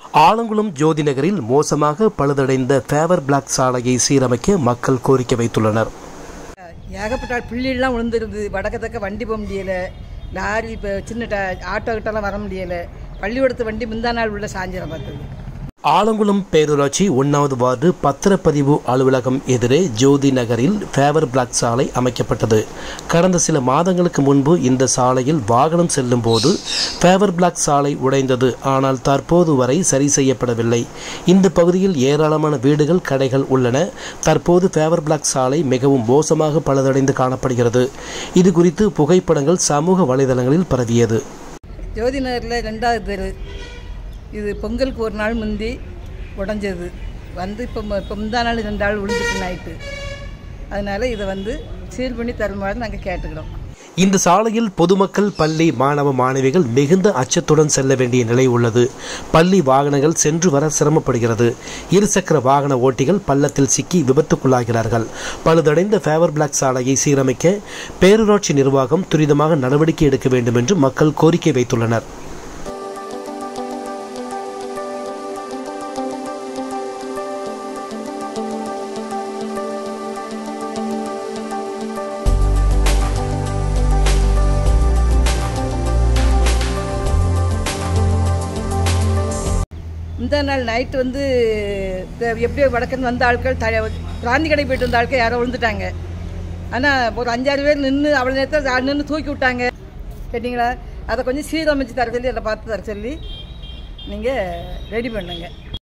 ஆலங்குளம் ஜோதி நகரில் மோசமாக பழுதடைந்த ஃபேவர் பிளாக் சாலையை சீரமைக்க மக்கள் கோரிக்கை வைத்துள்ளனர் ஏகப்பட்ட ஆள் புள்ளியெல்லாம் விழுந்துருது வடக்கத்தக்க வண்டி போக முடியலை லாரி இப்போ சின்ன ட ஆட்டோ கிட்டலாம் வர முடியலை பள்ளிக்கூடத்து வண்டி முந்தா நாள் உள்ள சாயந்தரம் பார்த்தது ஆலங்குளம் பேரூராட்சி ஒன்றாவது வார்டு பத்திரப்பதிவு அலுவலகம் எதிரே ஜோதி நகரில் ஃபேவர் பிளாக் சாலை அமைக்கப்பட்டது கடந்த சில மாதங்களுக்கு முன்பு இந்த சாலையில் வாகனம் செல்லும் போது ஃபேவர் பிளாக் சாலை உடைந்தது ஆனால் தற்போது வரை சரி செய்யப்படவில்லை இந்த பகுதியில் ஏராளமான வீடுகள் கடைகள் உள்ளன தற்போது ஃபேவர் பிளாக் சாலை மிகவும் மோசமாக பழுதடைந்து காணப்படுகிறது இது குறித்து புகைப்படங்கள் சமூக வலைதளங்களில் பரவியது ஜோதி நகரில் ரெண்டாவது தெரு இது பொங்கலுக்கு ஒரு நாள் முந்தி உடஞ்சது வந்து இப்போ ம- இப்போ முந்தா நாள் ரெண்டு நாள் விழுந்துட்டு நைட்டு அதனால் இதை வந்து சீர் பண்ணி தருமாறு நாங்கள் கேட்டுக்கிறோம் இந்த சாலையில் பொதுமக்கள் பள்ளி மாணவ மாணவிகள் மிகுந்த அச்சத்துடன் செல்ல வேண்டிய நிலை உள்ளது பள்ளி வாகனங்கள் சென்று வர சிரமப்படுகிறது இருசக்கர வாகன ஓட்டிகள் பள்ளத்தில் சிக்கி விபத்துக்குள்ளாகிறார்கள் பழுதடைந்த ஃபேவர் பிளாக் சாலையை சீரமைக்க பேரூராட்சி நிர்வாகம் துரிதமாக நடவடிக்கை எடுக்க வேண்டும் என்று மக்கள் கோரிக்கை வைத்துள்ளனர் இந்த நாள் நைட்டு வந்து இந்த எப்படியோ வடக்குன்னு வந்த ஆட்கள் த பிராந்தி கடை போயிட்டு வந்த ஆட்கள் யாரோ விழுந்துட்டாங்க ஆனால் ஒரு அஞ்சாறு பேர் நின்று அவ்வளோ நேரத்தில் நின்று தூக்கி விட்டாங்க கேட்டிங்களா அதை கொஞ்சம் சீரமைச்சு தர சொல்லி அதை பார்த்து தர சொல்லி நீங்கள் ரெடி பண்ணுங்க